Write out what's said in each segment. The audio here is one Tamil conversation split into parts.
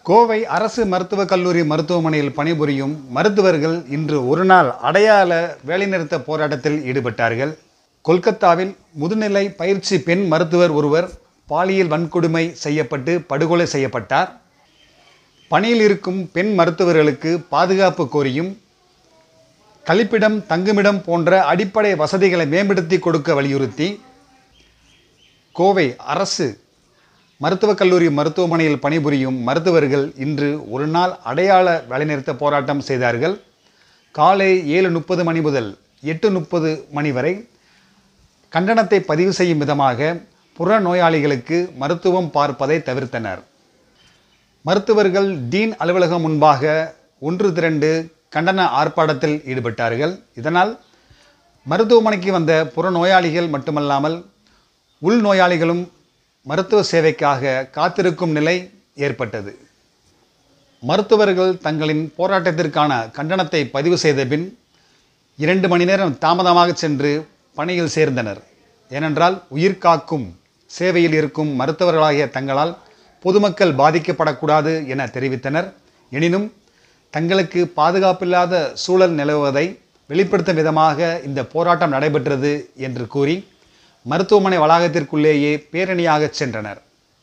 கோவை அரசு மருத்துவக் கல்லூரி மருத்துவமனையில் பணிபுரியும் மருத்துவர்கள் இன்று ஒரு நாள் அடையாள வேலைநிறுத்த போராட்டத்தில் ஈடுபட்டார்கள் கொல்கத்தாவில் முதுநிலை பயிற்சி பெண் மருத்துவர் ஒருவர் பாலியல் வன்கொடுமை செய்யப்பட்டு படுகொலை செய்யப்பட்டார் பணியில் இருக்கும் பெண் மருத்துவர்களுக்கு பாதுகாப்பு கோரியும் கழிப்பிடம் தங்குமிடம் போன்ற அடிப்படை வசதிகளை மேம்படுத்தி கொடுக்க வலியுறுத்தி கோவை அரசு மருத்துவக் கல்லூரி மருத்துவமனையில் பணிபுரியும் மருத்துவர்கள் இன்று ஒரு நாள் அடையாள வேலைநிறுத்த போராட்டம் செய்தார்கள் காலை ஏழு முப்பது மணி முதல் எட்டு முப்பது மணி வரை கண்டனத்தை பதிவு செய்யும் விதமாக புற நோயாளிகளுக்கு மருத்துவம் பார்ப்பதை தவிர்த்தனர் மருத்துவர்கள் டீன் அலுவலகம் முன்பாக ஒன்று திரண்டு கண்டன ஆர்ப்பாட்டத்தில் ஈடுபட்டார்கள் இதனால் மருத்துவமனைக்கு வந்த புறநோயாளிகள் மட்டுமல்லாமல் உள்நோயாளிகளும் மருத்துவ சேவைக்காக காத்திருக்கும் நிலை ஏற்பட்டது மருத்துவர்கள் தங்களின் போராட்டத்திற்கான கண்டனத்தை பதிவு செய்த பின் இரண்டு மணி நேரம் தாமதமாக சென்று பணியில் சேர்ந்தனர் ஏனென்றால் உயிர் காக்கும் சேவையில் இருக்கும் மருத்துவர்களாகிய தங்களால் பொதுமக்கள் பாதிக்கப்படக்கூடாது என தெரிவித்தனர் எனினும் தங்களுக்கு பாதுகாப்பில்லாத சூழல் நிலவுவதை வெளிப்படுத்தும் விதமாக இந்த போராட்டம் நடைபெற்றது என்று கூறி மருத்துவமனை வளாகத்திற்குள்ளேயே பேரணியாக சென்றனர்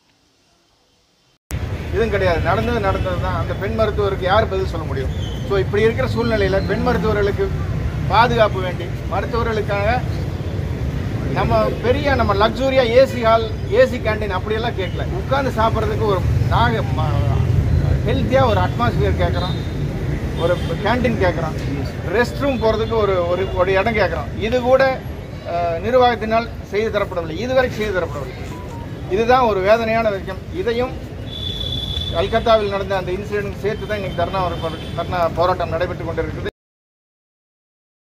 இதுவும் கிடையாது நடந்தது நடந்தது தான் அந்த பெண் மருத்துவருக்கு யார் பதில் சொல்ல முடியும் ஸோ இப்படி இருக்கிற சூழ்நிலையில் பெண் மருத்துவர்களுக்கு பாதுகாப்பு வேண்டி மருத்துவர்களுக்காக நம்ம பெரிய நம்ம லக்ஸூரியாக ஏசி ஹால் ஏசி கேண்டீன் அப்படியெல்லாம் கேட்கல உட்காந்து சாப்பிட்றதுக்கு ஒரு நாங்கள் ஹெல்த்தியாக ஒரு அட்மாஸ்பியர் கேட்குறோம் ஒரு கேண்டீன் கேட்குறோம் ரெஸ்ட் ரூம் போகிறதுக்கு ஒரு ஒரு ஒரு இடம் கேட்குறோம் இது கூட அஹ், நிர்வாகத்தினால் செய்து தரப்படவில்லை இதுவரை செய்து தரப்படவில்லை இதுதான் ஒரு வேதனையான விஷயம் இதையும் கல்கத்தாவில் நடந்த அந்த இன்சிடென்ட் சேர்த்து தான் இன்னைக்கு தர்ணா தர்ணா போராட்டம் நடைபெற்று கொண்டிருக்கிறது